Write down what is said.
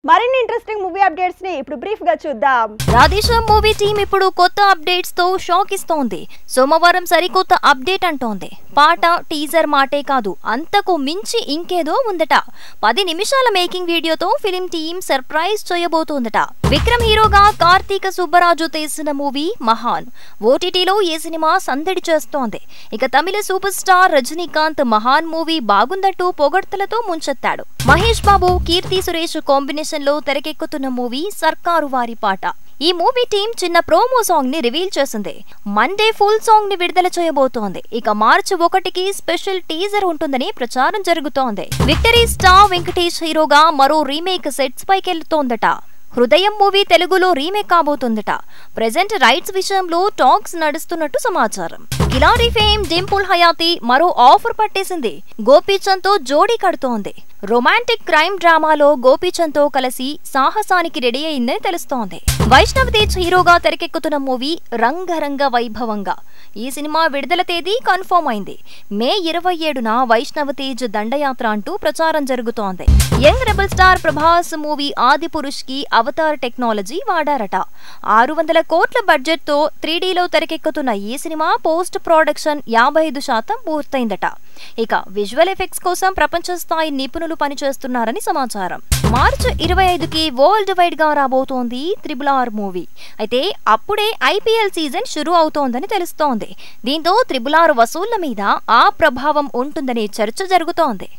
మరిన్ని interesting movie updates ని ఇప్పుడు బ్రీఫ్ గా చూద్దాం రాధేశ్యామ్ మూవీ టీం ఇప్పుడు కొత్త అప్డేట్స్ తో షాక్ ఇస్తోంది సోమవారం సరికొత్త అప్డేట్ అంటోంది పాట టీజర్ మాటే కాదు అంతకు మించి ఇంకేదో ఉందట పది నిమిషాల మేకింగ్ వీడియోతో ఫిలిం టీం సర్ప్రైజ్ చేయబోతోందట విక్రమ్ హీరోగా కార్తీక సుబ్బరాజు తీసిన మూవీ మహాన్ ఓటీటీలో ఈ సినిమా సందడి చేస్తోంది ఇక తమిళ super star Rajinikanth Mahaan movie బాగుందంటూ పొగడ్తలతో ముంచెత్తాడు మహేష్ బాబు కీర్తి సురేష్ కాంబినేషన్ లో తెరకెక్కుతున్న మూవీ సర్కారు వారి పాట ఈ మూవీ టీం చిన్న ప్రోమో సాంగ్ ని రివీల్ చేసింది మండే ఫుల్ సాంగ్ ని విడుదల చేయబోతోంది ఇక మార్చి ఒకటికి స్పెషల్ టీజర్ ఉంటుందని ప్రచారం జరుగుతోంది విక్టరీ స్టార్ వెంకటేష్ హీరోగా మరో రీమేక్ సెట్స్ పైకెళ్తోందట హృదయం మూవీ తెలుగులో రీమేక్ కాబోతుందట ప్రెజెంట్ రైట్స్ విషయంలో టాక్స్ నడుస్తున్నట్టు సమాచారం కిలాడి ఫేమ్ డింపుల్ హయాతి మరో ఆఫర్ పట్టేసింది గోపీచంద్ తో జోడీ కడుతోంది రొమాంటిక్ క్రైమ్ డ్రామాలో గోపీచంద్ తో కలిసి సాహసానికి రెడీ అయిందని తెలుస్తోంది వైష్ణవ్ తేజ్ హీరోగా తెరకెక్కుతున్న మూవీ రంగరంగ వైభవంగా ఈ సినిమా విడుదల తేదీ కన్ఫర్మ్ అయింది మే ఇరవై ఏడున వైష్ణవ్ తేజ్ దండయాత్ర అంటూ ప్రచారం జరుగుతోంది young rebel star Prabhas movie Adipurush కి అవతార్ టెక్నాలజీ వాడారట ఆరు వందల కోట్ల బడ్జెట్ తో త్రీడీలో తెరకెక్కుతున్న ఈ సినిమా పోస్ట్ ప్రొడక్షన్ యాభై ఐదు శాతం పూర్తయిందట ఇక విజువల్ ఎఫెక్ట్స్ కోసం ప్రపంచ స్థాయి నిపుణులు పనిచేస్తున్నారని సమాచారం మార్చి ఇరవై ఐదుకి వరల్డ్ వైడ్ గా రాబోతోంది త్రిబుల్ ఆర్ మూవీ అయితే అప్పుడే ఐపీఎల్ సీజన్ షురూ అవుతోందని తెలుస్తోంది దీంతో త్రిబుల్ ఆర్ వసూళ్ల మీద ఆ ప్రభావం ఉంటుందనే చర్చ జరుగుతోంది